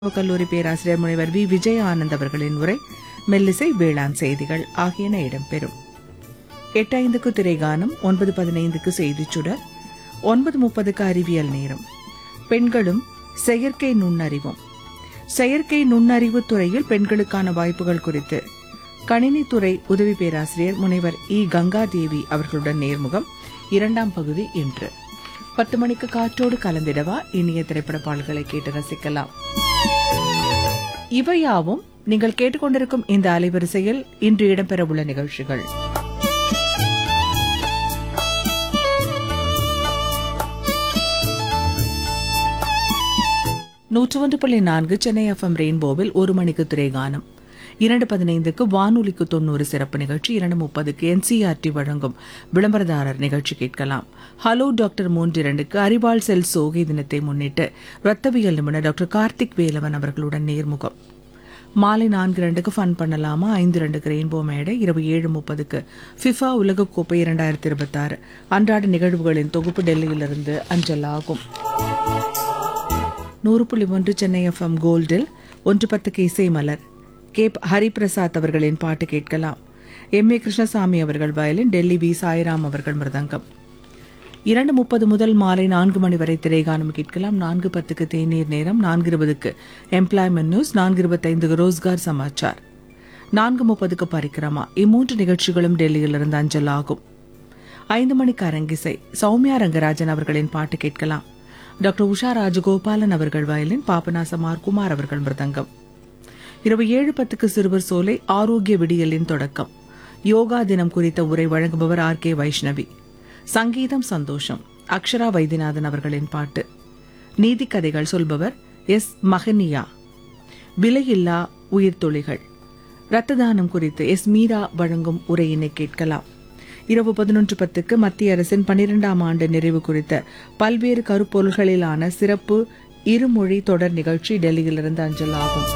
கல்லூரி பேராசிரியர் முனைவர் வி விஜய ஆனந்த் அவர்களின் உரை மெல்லிசை வேளாண் செய்திகள் ஆகியன இடம்பெறும் எட்டு ஐந்துக்கு திரைகானம் ஒன்பது பதினைந்துக்கு செய்திச் சுடர் ஒன்பது முப்பதுக்கு அறிவியல் நேரம் பெண்களும் செயற்கை நுண்ணறிவும் செயற்கை நுண்ணறிவு துறையில் பெண்களுக்கான வாய்ப்புகள் குறித்து கணினித்துறை உதவி பேராசிரியர் முனைவர் இ கங்காதேவி அவர்களுடன் நேர்முகம் இரண்டாம் பகுதி இன்று பத்து மணிக்கு காற்றோடு கலந்திடவா இனிய திரைப்பட பாடல்களை கேட்டு ரசிக்கலாம் இவையாவும் நீங்கள் கேட்டுக்கொண்டிருக்கும் இந்த அலைவரிசையில் இன்று இடம்பெறவுள்ள நிகழ்ச்சிகள் நூற்று ஒன்று புள்ளி நான்கு சென்னை எஃப்எம் ரெயின்போவில் ஒரு மணிக்கு திரைகானம் இரண்டு பதினைந்துக்கு வானொலிக்கு தொண்ணூறு சிறப்பு நிகழ்ச்சி இரண்டு முப்பதுக்கு என்சிஆர்டி வழங்கும் விளம்பரதாரர் நிகழ்ச்சி கேட்கலாம் ஹலோ டாக்டர் மூன்று இரண்டுக்கு அறிவாள் செல் சோகை தினத்தை முன்னிட்டு ரத்தவியல் நிபுணர் டாக்டர் கார்த்திக் வேலவன் அவர்களுடன் நேர்முகம் மாலை நான்கு ரெண்டுக்கு ஃபன் பண்ணலாமா ஐந்து ரெண்டுக்கு ரெயின்போ மேடை இரவு ஏழு முப்பதுக்கு ஃபிஃபா உலகக்கோப்பை இரண்டாயிரத்தி இருபத்தாறு அன்றாட நிகழ்வுகளின் தொகுப்பு டெல்லியிலிருந்து அஞ்சல் ஆகும் நூறு புள்ளி ஒன்று சென்னை எஃப்எம் கோல்டில் ஒன்று பத்துக்கு இசை மலர் கே ஹரிபிரசாத் அவர்களின் பாட்டு கேட்கலாம் எம் ஏ கிருஷ்ணசாமி அவர்கள் வயலின் டெல்லி வி சாய்ராம் அவர்கள் மிருதங்கம் இரண்டு முப்பது முதல் மாலை நான்கு மணி வரை திரைகானம் கேட்கலாம் நான்கு பத்துக்கு தேநீர் நேரம் நான்கு இருபதுக்கு எம்ப்ளாய்மெண்ட் நியூஸ் நான்கு இருபத்தைந்துக்கு ரோஸ்கார் சமாச்சார் நான்கு முப்பதுக்கு பரிக்கிரமா இம்மூன்று நிகழ்ச்சிகளும் டெல்லியிலிருந்து அஞ்சல் ஆகும் ஐந்து மணிக்கு அரங்கிசை சௌமியா ரங்கராஜன் அவர்களின் பாட்டு கேட்கலாம் டாக்டர் உஷா ராஜகோபாலன் அவர்கள் வயலின் பாபநாசமார் குமார் அவர்கள் மிருதங்கம் இரவு ஏழு பத்துக்கு சிறுவர் சோலை ஆரோக்கிய விடியலின் தொடக்கம் யோகா தினம் குறித்த உரை வழங்குபவர் ஆர் கே வைஷ்ணவி சங்கீதம் சந்தோஷம் அக்ஷரா வைத்தியநாதன் அவர்களின் பாட்டு நீதி கதைகள் சொல்பவர் எஸ் மகனியா விலையில்லா உயிர்த்தொழிகள் இரத்த தானம் குறித்து எஸ் மீரா வழங்கும் உரையினை கேட்கலாம் இரவு பதினொன்று பத்துக்கு மத்திய அரசின் பனிரெண்டாம் ஆண்டு நிறைவு குறித்த பல்வேறு கருப்பொருள்களிலான சிறப்பு இருமொழி தொடர் நிகழ்ச்சி டெல்லியிலிருந்து அஞ்சல் ஆகும்